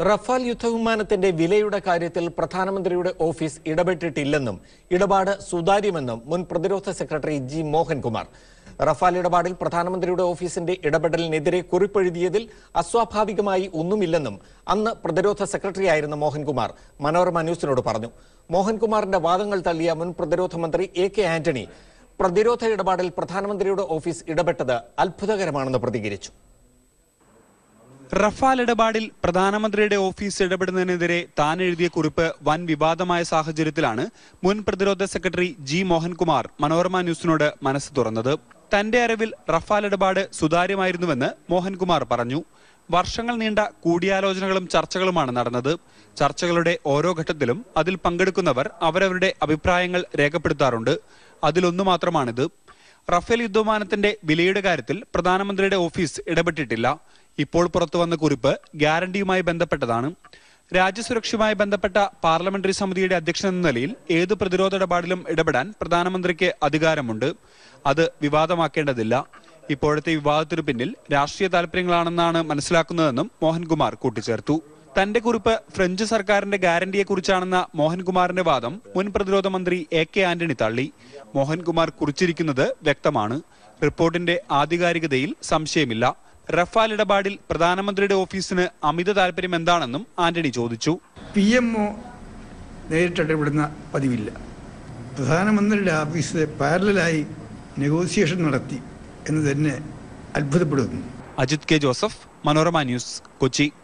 Rafale യുദ്ധവിമാനത്തിന്റെ വിലയുടെ കാര്യത്തിൽ പ്രധാനമന്ത്രിയുടെ ഓഫീസ് ഇടപെട്ടിട്ടില്ലെന്നും ഇടപാട് സുതാര്യമെന്നും മുൻ പ്രതിരോധ സെക്രട്ടറി ജി മോഹൻകുമാർ റഫാൽ ഇടപാടിൽ പ്രധാനമന്ത്രിയുടെ ഓഫീസിന്റെ ഇടപെടലിനെതിരെ കുറിപ്പെഴുതിയതിൽ അസ്വാഭാവികമായി ഒന്നുമില്ലെന്നും അന്ന് പ്രതിരോധ സെക്രട്ടറിയായിരുന്ന മോഹൻകുമാർ മനോരമ ന്യൂസിനോട് പറഞ്ഞു മോഹൻകുമാറിന്റെ വാദങ്ങൾ തള്ളിയ മുൻ പ്രതിരോധ മന്ത്രി എ കെ ആന്റണി പ്രതിരോധ ഇടപാടിൽ പ്രധാനമന്ത്രിയുടെ ഓഫീസ് ഇടപെട്ടത് അത്ഭുതകരമാണെന്ന് പ്രതികരിച്ചു റഫാൽ ഇടപാടിൽ പ്രധാനമന്ത്രിയുടെ ഓഫീസ് ഇടപെടുന്നതിനെതിരെ താൻ എഴുതിയ കുറിപ്പ് വൻ വിവാദമായ സാഹചര്യത്തിലാണ് മുൻ പ്രതിരോധ സെക്രട്ടറി ജി മോഹൻകുമാർ മനോരമ ന്യൂസിനോട് മനസ്സ് തുറന്നത് തന്റെ അറിവിൽ റഫാൽ ഇടപാട് സുതാര്യമായിരുന്നുവെന്ന് മോഹൻകുമാർ പറഞ്ഞു വർഷങ്ങൾ നീണ്ട കൂടിയാലോചനകളും ചർച്ചകളുമാണ് നടന്നത് ചർച്ചകളുടെ ഓരോ ഘട്ടത്തിലും അതിൽ പങ്കെടുക്കുന്നവർ അവരവരുടെ അഭിപ്രായങ്ങൾ രേഖപ്പെടുത്താറുണ്ട് അതിലൊന്നു മാത്രമാണിത് റഫേൽ യുദ്ധവിമാനത്തിന്റെ വിലയുടെ കാര്യത്തിൽ പ്രധാനമന്ത്രിയുടെ ഓഫീസ് ഇടപെട്ടിട്ടില്ല ഇപ്പോൾ പുറത്തുവന്ന കുറിപ്പ് ഗ്യാരണ്ടിയുമായി ബന്ധപ്പെട്ടതാണ് രാജ്യസുരക്ഷയുമായി ബന്ധപ്പെട്ട പാർലമെന്ററി സമിതിയുടെ അധ്യക്ഷൻ എന്ന നിലയിൽ ഏത് പ്രതിരോധ ഇടപാടിലും ഇടപെടാൻ പ്രധാനമന്ത്രിക്ക് അധികാരമുണ്ട് അത് വിവാദമാക്കേണ്ടതില്ല ഇപ്പോഴത്തെ വിവാദത്തിനു പിന്നിൽ രാഷ്ട്രീയ താല്പര്യങ്ങളാണെന്നാണ് മനസ്സിലാക്കുന്നതെന്നും മോഹൻകുമാർ കൂട്ടിച്ചേർത്തു തന്റെ കുറിപ്പ് ഫ്രഞ്ച് സർക്കാരിന്റെ ഗ്യാരണ്ടിയെക്കുറിച്ചാണെന്ന മോഹൻകുമാറിന്റെ വാദം മുൻ പ്രതിരോധ മന്ത്രി എ കെ ആന്റണി തള്ളി മോഹൻകുമാർ കുറിച്ചിരിക്കുന്നത് വ്യക്തമാണ് റിപ്പോർട്ടിന്റെ ആധികാരികതയിൽ സംശയമില്ല റഫാൽ ഇടപാടിൽ പ്രധാനമന്ത്രിയുടെ ഓഫീസിന് അമിത താല്പര്യം എന്താണെന്നും ആന്റണി ചോദിച്ചു പി എം ഒ നേരിട്ടിടപെടുന്ന പതിവില്ല പ്രധാനമന്ത്രിയുടെ ഓഫീസ് പാരലായി നെഗോസിയേഷൻ നടത്തി എന്ന് തന്നെ അത്ഭുതപ്പെടുന്നു Ajith K Joseph Manorama news Kochi